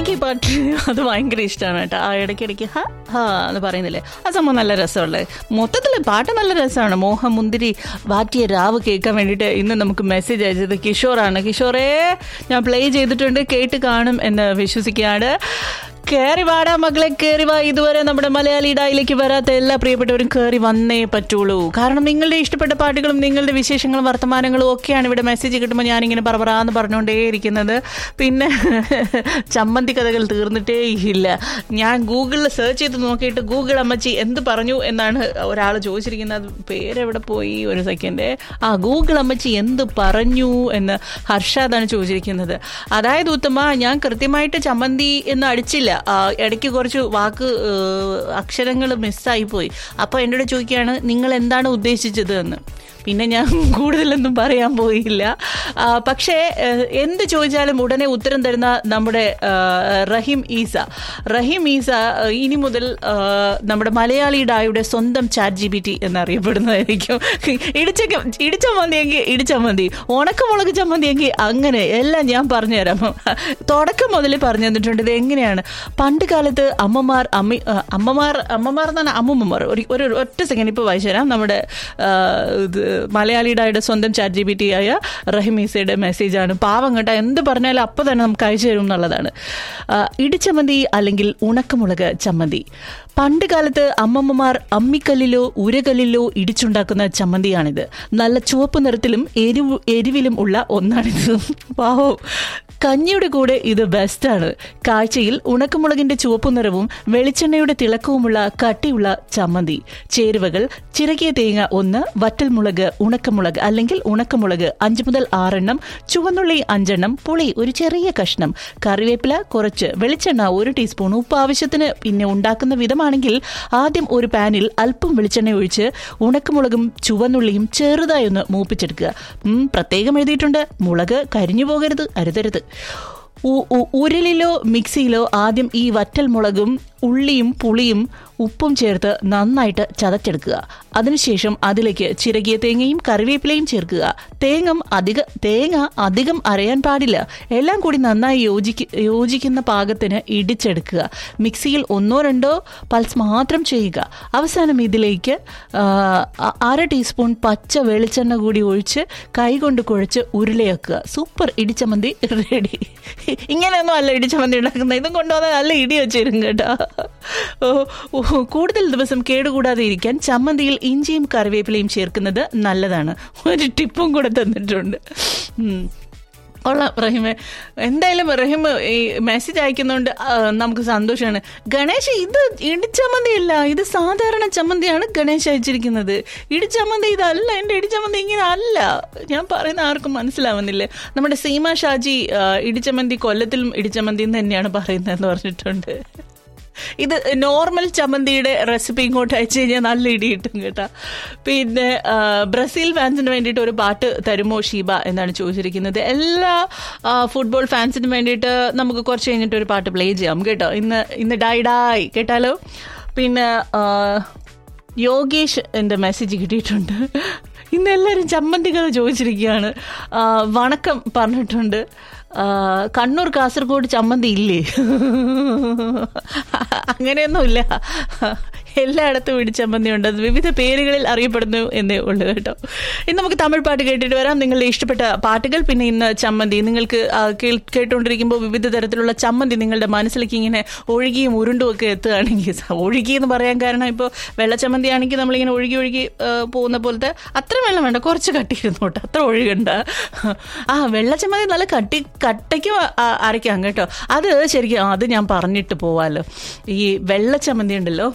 എനിക്ക് ഈ പാട്ട് അത് ഭയങ്കര ഇഷ്ടമാണ് കേട്ടോ ആ ഇടയ്ക്കിടയ്ക്ക് ഹ ഹാ എന്ന് പറയുന്നില്ലേ ആ സംഭവം നല്ല രസമുള്ളത് മൊത്തത്തിൽ പാട്ട് നല്ല രസമാണ് മോഹം മുന്തിരി വാറ്റിയ രാവ് കേൾക്കാൻ വേണ്ടിയിട്ട് ഇന്ന് നമുക്ക് മെസ്സേജ് അയച്ചത് കിഷോറാണ് കിഷോറേ ഞാൻ പ്ലേ ചെയ്തിട്ടുണ്ട് കേട്ട് കാണും എന്ന് വിശ്വസിക്കുകയാണ് കയറി വാടാ മകളെ കയറി വാ ഇതുവരെ നമ്മുടെ മലയാളി ഡായിലേക്ക് വരാത്ത എല്ലാ പ്രിയപ്പെട്ടവരും കയറി വന്നേ പറ്റുള്ളൂ കാരണം നിങ്ങളുടെ ഇഷ്ടപ്പെട്ട പാട്ടുകളും നിങ്ങളുടെ വിശേഷങ്ങളും വർത്തമാനങ്ങളും ഒക്കെയാണ് ഇവിടെ മെസ്സേജ് കിട്ടുമ്പോൾ ഞാനിങ്ങനെ പറപറാന്ന് പറഞ്ഞുകൊണ്ടേ ഇരിക്കുന്നത് പിന്നെ ചമ്മന്തി കഥകൾ തീർന്നിട്ടേ ഇല്ല ഞാൻ ഗൂഗിളിൽ സെർച്ച് ചെയ്ത് നോക്കിയിട്ട് ഗൂഗിൾ അമ്മച്ചി എന്ത് പറഞ്ഞു എന്നാണ് ഒരാൾ ചോദിച്ചിരിക്കുന്നത് പേരെവിടെ പോയി ഒരു സെക്കൻഡ് ആ ഗൂഗിൾ അമ്മച്ചി എന്ത് പറഞ്ഞു എന്ന് ഹർഷാദാണ് ചോദിച്ചിരിക്കുന്നത് അതായത് ഉത്തമ ഞാൻ കൃത്യമായിട്ട് ചമ്മന്തി എന്ന് അടിച്ചില്ല ആ, ഇടയ്ക്ക് കുറച്ച് വാക്ക് അക്ഷരങ്ങൾ മിസ്സായി പോയി അപ്പോൾ എന്നോട് ചോദിക്കുകയാണ് നിങ്ങൾ എന്താണ് ഉദ്ദേശിച്ചത് എന്ന് പിന്നെ ഞാൻ കൂടുതലൊന്നും പറയാൻ പോയില്ല ആ, പക്ഷേ ഏഹ്, എന്ത് ചോദിച്ചാലും ഉടനെ ഉത്തരം തരുന്ന നമ്മുടെ ആ, റഹീം ഈസ റഹീം ഈസ ആ, ഇനി മുതൽ ആ, നമ്മുടെ മലയാളി ഡായുടെ സ്വന്തം ചാറ്റ് ജി ബി ടി എന്നറിയപ്പെടുന്നതായിരിക്കും ഇടിച്ച ഇടിച്ച മന്തിയെങ്കിൽ ഇടിച്ച മന്തി ഉണക്കമുളക് ചമ്മന്തിയെങ്കിൽ അങ്ങനെ എല്ലാം ഞാൻ പറഞ്ഞുതരാം തുടക്കം മുതൽ പറഞ്ഞു തന്നിട്ടുണ്ട് ഇത് എങ്ങനെയാണ് പണ്ട് കാലത്ത് അമ്മമാർ അമ്മ ആ, അമ്മമാർ അമ്മമാർ എന്നാണ് അമ്മൂമ്മമാർ ഒരു ഒരു ഒറ്റ സെക്കൻഡ് ഇപ്പോൾ വായിച്ചു തരാം നമ്മുടെ ആ, ഇത് മലയാളിയുടെ സ്വന്തം ചാറ്റ് ജി ബി ടി ആയ റഹിമീസയുടെ മെസ്സേജാണ് പാവം കേട്ടോ എന്ത് പറഞ്ഞാലും അപ്പോൾ തന്നെ നമുക്ക് അയച്ചു തരും എന്നുള്ളതാണ് ആ, ഇടിച്ചമ്മന്തി അല്ലെങ്കിൽ ഉണക്കമുളക് ചമ്മന്തി പണ്ട് കാലത്ത് അമ്മമ്മമാർ അമ്മിക്കല്ലിലോ ഉരകല്ലിലോ ഇടിച്ചുണ്ടാക്കുന്ന ചമ്മന്തിയാണിത് നല്ല ചുവപ്പ് നിറത്തിലും എരിവ് എരിവിലും ഉള്ള ഒന്നാണിത് പാവം കഞ്ഞിയുടെ കൂടെ ഇത് ബെസ്റ്റാണ് കാഴ്ചയിൽ ഉണക്കമുളകിന്റെ ചുവപ്പ് നിറവും വെളിച്ചെണ്ണയുടെ തിളക്കവുമുള്ള കട്ടിയുള്ള ചമ്മന്തി ചേരുവകൾ ചിറകിയ തേങ്ങ ഒന്ന് വറ്റൽമുളക് ഉണക്കമുളക് അല്ലെങ്കിൽ ഉണക്കമുളക് അഞ്ച് മുതൽ ആറെണ്ണം ചുവന്നുള്ളി അഞ്ചെണ്ണം പുളി ഒരു ചെറിയ കഷ്ണം കറിവേപ്പില കുറച്ച് വെളിച്ചെണ്ണ ഒരു ടീസ്പൂൺ ഉപ്പ് ആവശ്യത്തിന് പിന്നെ ഉണ്ടാക്കുന്ന വിധമാണെങ്കിൽ ആദ്യം ഒരു പാനിൽ അല്പം വെളിച്ചെണ്ണ ഒഴിച്ച് ഉണക്കമുളകും ചുവന്നുള്ളിയും ചെറുതായി ഒന്ന് മൂപ്പിച്ചെടുക്കുക ഉം, പ്രത്യേകം എഴുതിയിട്ടുണ്ട് മുളക് കരിഞ്ഞു പോകരുത് അരുതരുത് ഉ- ഉ- ഉരലിലോ മിക്സിയിലോ ആദ്യം ഈ വറ്റൽ മുളകും ഉള്ളിയും പുളിയും ഉപ്പും ചേർത്ത് നന്നായിട്ട് ചതച്ചെടുക്കുക അതിനുശേഷം അതിലേക്ക് ചിരകിയ തേങ്ങയും കറിവേപ്പിലയും ചേർക്കുക തേങ്ങ അധിക തേങ്ങ അധികം അരയാൻ പാടില്ല എല്ലാം കൂടി നന്നായി യോജിക്ക യോജിക്കുന്ന പാകത്തിന് ഇടിച്ചെടുക്കുക മിക്സിയിൽ ഒന്നോ രണ്ടോ പൾസ് മാത്രം ചെയ്യുക അവസാനം ഇതിലേക്ക് ആ, അ- അര ടീസ്പൂൺ പച്ച വെളിച്ചെണ്ണ കൂടി ഒഴിച്ച് കൈകൊണ്ട് കുഴച്ച് ഉരുളയാക്കുക സൂപ്പർ ഇടിച്ചമന്തി റെഡി ഇങ്ങനെയൊന്നും അല്ല ഇടിച്ചമന്തി ഉണ്ടാക്കുന്നത് ഇതും കൊണ്ടുവന്നാൽ നല്ല ഇടി വെച്ചിരും കേട്ടോ ഓ, ഓ, കൂടുതൽ ദിവസം കേടുകൂടാതെ ഇരിക്കാൻ ചമ്മന്തിയിൽ ഇഞ്ചിയും കറിവേപ്പിലയും ചേർക്കുന്നത് നല്ലതാണ് ഒരു ടിപ്പും കൂടെ തന്നിട്ടുണ്ട് ഉം. കൊള്ളാം റഹിമെ എന്തായാലും റഹിം ഈ മെസ്സേജ് അയക്കുന്നതുകൊണ്ട് ആ, നമുക്ക് സന്തോഷമാണ് ഗണേഷ് ഇത് ഇടിച്ചമ്മന്തി അല്ല ഇത് സാധാരണ ചമ്മന്തിയാണ് ഗണേഷ് അയച്ചിരിക്കുന്നത് ഇടിച്ചമ്മന്തി ഇതല്ല എൻ്റെ ഇടിച്ചമ്മന്തി ഇങ്ങനെ അല്ല ഞാൻ പറയുന്ന ആർക്കും മനസ്സിലാവുന്നില്ല നമ്മുടെ സീമ ഷാജി ആ, ഇടിച്ചമ്മന്തി കൊല്ലത്തിലും ഇടിച്ചമ്മന്തി എന്ന് തന്നെയാണ് പറയുന്നതെന്ന് പറഞ്ഞിട്ടുണ്ട് ഇത് നോർമൽ ചമ്മന്തിയുടെ റെസിപ്പി ഇങ്ങോട്ട് അയച്ചു കഴിഞ്ഞാൽ നല്ല ഇടി കിട്ടും കേട്ടോ പിന്നെ ആ, ബ്രസീൽ ഫാൻസിന് വേണ്ടിയിട്ട് ഒരു പാട്ട് തരുമോ ഷീബ എന്നാണ് ചോദിച്ചിരിക്കുന്നത് എല്ലാ ആ, ഫുട്ബോൾ ഫാൻസിനും വേണ്ടിയിട്ട് നമുക്ക് കുറച്ച് കഴിഞ്ഞിട്ട് ഒരു പാട്ട് പ്ലേ ചെയ്യാം കേട്ടോ ഇന്ന് ഇന്ന് ഡായ് ഡായ് കേട്ടാലോ പിന്നെ ആ, യോഗേഷ് എൻ്റെ മെസ്സേജ് കിട്ടിയിട്ടുണ്ട് ഇന്ന് എല്ലാവരും ചമ്മന്തികൾ ചോദിച്ചിരിക്കുകയാണ് ആ, വണക്കം പറഞ്ഞിട്ടുണ്ട് ആ, കണ്ണൂർ കാസർഗോഡ് ചമ്മന്തി ഇല്ലേ അങ്ങനെയൊന്നുമില്ല എല്ലായിടത്തും ഇടിച്ചമ്മന്തി ഉണ്ട് അത് വിവിധ പേരുകളിൽ അറിയപ്പെടുന്നു എന്നേ ഉള്ളൂ കേട്ടോ ഇന്ന് നമുക്ക് തമിഴ് പാട്ട് കേട്ടിട്ട് വരാം നിങ്ങളുടെ ഇഷ്ടപ്പെട്ട പാട്ടുകൾ പിന്നെ ഇന്ന് ചമ്മന്തി നിങ്ങൾക്ക് ആ, കേൾ- കേട്ടുകൊണ്ടിരിക്കുമ്പോൾ വിവിധ തരത്തിലുള്ള ചമ്മന്തി നിങ്ങളുടെ മനസ്സിലേക്ക് ഇങ്ങനെ ഒഴുകിയും ഉരുണ്ടും ഒക്കെ എത്തുകയാണെങ്കിൽ സ- ഒഴുകി എന്ന് പറയാൻ കാരണം ഇപ്പോൾ വെള്ളച്ചമ്മന്തി ആണെങ്കിൽ നമ്മളിങ്ങനെ ഒഴുകി ഒഴുകി ആ, പോകുന്ന പോലത്തെ അത്ര വെള്ളം വേണ്ട കുറച്ച് കട്ടിയിരുന്നോട്ടെ അത്ര ഒഴുകണ്ട ആ വെള്ളച്ചമ്മന്തി നല്ല കട്ടി കട്ടയ്ക്ക് അരയ്ക്കാം കേട്ടോ അത് ശരിക്കും ആ, അത് ഞാൻ പറഞ്ഞിട്ട് പോവാലോ ഈ വെള്ളച്ചമ്മന്തി ഉണ്ടല്ലോ